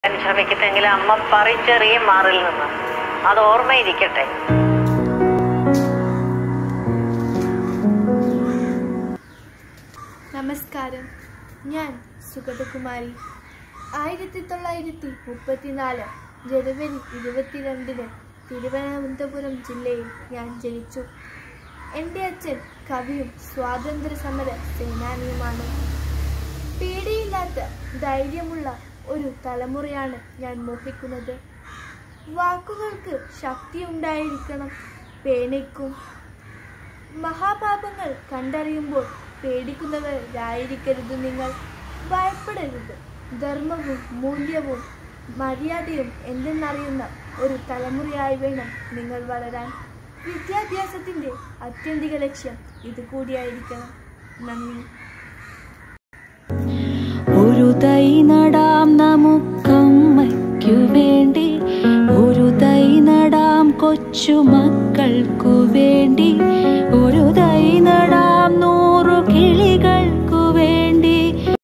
ഞാൻ ശ്രമിക്കുന്നെങ്കിൽ അമ്മ പറിച്ചെറിയ മാറിൽ നിന്ന് അത് ഓർമ്മയിരിക്കട്ടെ നമസ്കാരം ഞാൻ സുഗതകുമാരി ആയിരത്തി തൊള്ളായിരത്തി മുപ്പത്തിനാല് ജനുവരി ഇരുപത്തിരണ്ടിന് തിരുവനന്തപുരം ജില്ലയിൽ ഞാൻ ജനിച്ചു എൻ്റെ അച്ഛൻ കവിയും സ്വാതന്ത്ര്യ സമര സേനാനിയുമാണ് പേടിയില്ലാത്ത ധൈര്യമുള്ള ഒരു തലമുറയാണ് ഞാൻ മോഹിക്കുന്നത് വാക്കുകൾക്ക് ശക്തിയുണ്ടായിരിക്കണം പേനയ്ക്കും മഹാപാപങ്ങൾ കണ്ടറിയുമ്പോൾ പേടിക്കുന്നവരായിരിക്കരുത് നിങ്ങൾ ഭയപ്പെടരുത് ധർമ്മവും മൂല്യവും മര്യാദയും എന്തെന്നറിയുന്ന ഒരു തലമുറയായി വേണം നിങ്ങൾ വളരാൻ വിദ്യാഭ്യാസത്തിൻ്റെ അത്യന്തിക ലക്ഷ്യം ഇതുകൂടിയായിരിക്കണം നന്ദി ഒരു തൈ നടാം നമുക്കമ്മയ്ക്കു വേണ്ടി ഒരു തൈ നടാം കൊച്ചു മക്കൾക്കു